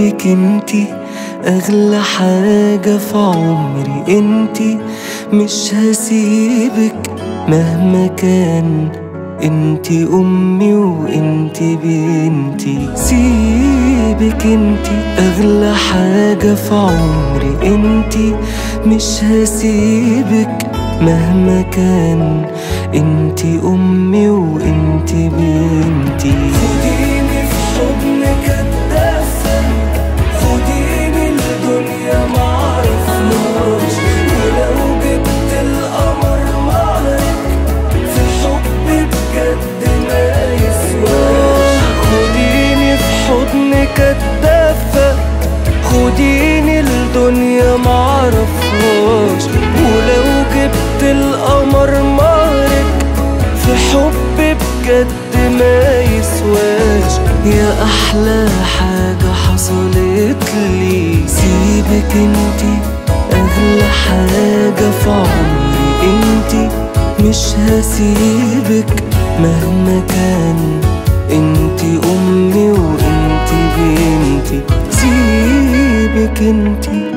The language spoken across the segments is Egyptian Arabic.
سيبك انتي اغلى حاجة في عمري انتي مش هسيبك مهما كان انتي امي وانتي بنتي سيبك انتي اغلى حاجة في عمري انتي مش هسيبك مهما كان انتي امي وانتي بنتي خديني في حضنك الدافى خديني الدنيا معرفناش ولو جبت القمر معاك في حب بجد ما يسواش خديني في حضنك الدافى خديني الدنيا معرفهاش ولو جبت القمر معرك في حب بجد ما يسواش يا احلى حاجة حصلت لي سيبك انتي اغلى حاجة في عمري انتي مش هسيبك مهما كان انتي امي وانتي بنتي سيبك انتي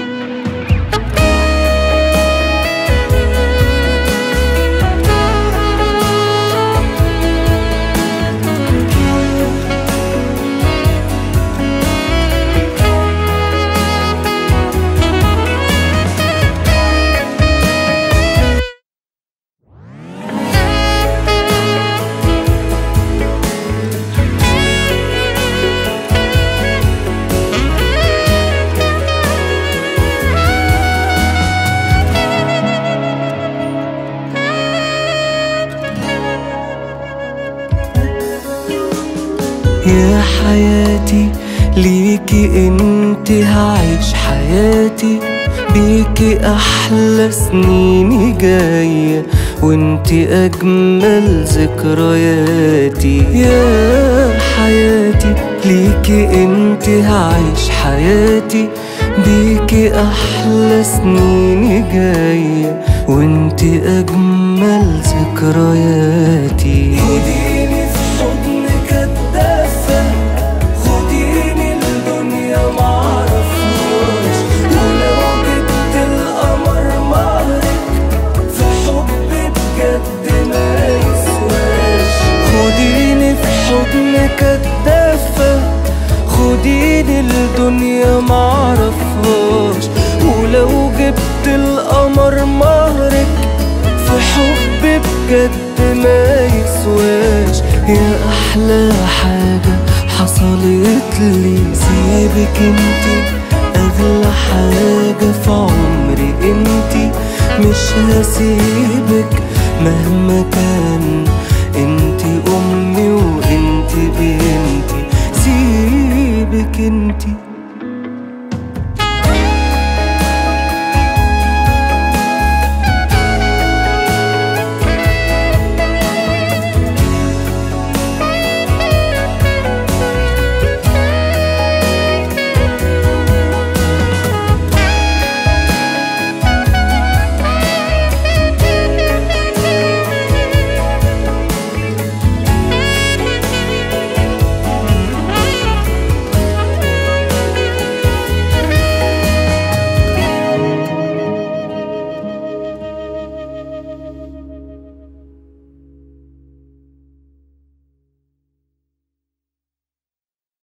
يا حياتي ليكي انت هعيش حياتي بيكي احلى سنيني جاية وانت اجمل ذكرياتي يا حياتي ليكي انت هعيش حياتي بيكي احلى سنيني جاية وانت اجمل ذكرياتي خديني في حضنك الدافى خديني الدنيا معرفهاش ولو جبت القمر معرك في حب بجد ما يسواش خديني في حضنك الدافى خديني الدنيا معرفهاش ولو جبت القمر مهرك في حب بجد ما يسواش يا احلى حاجة حصلت لي سيبك انتي اغلى حاجة في عمري انتي مش هسيبك مهما كان انتي امي وانتي بنتي سيبك انتي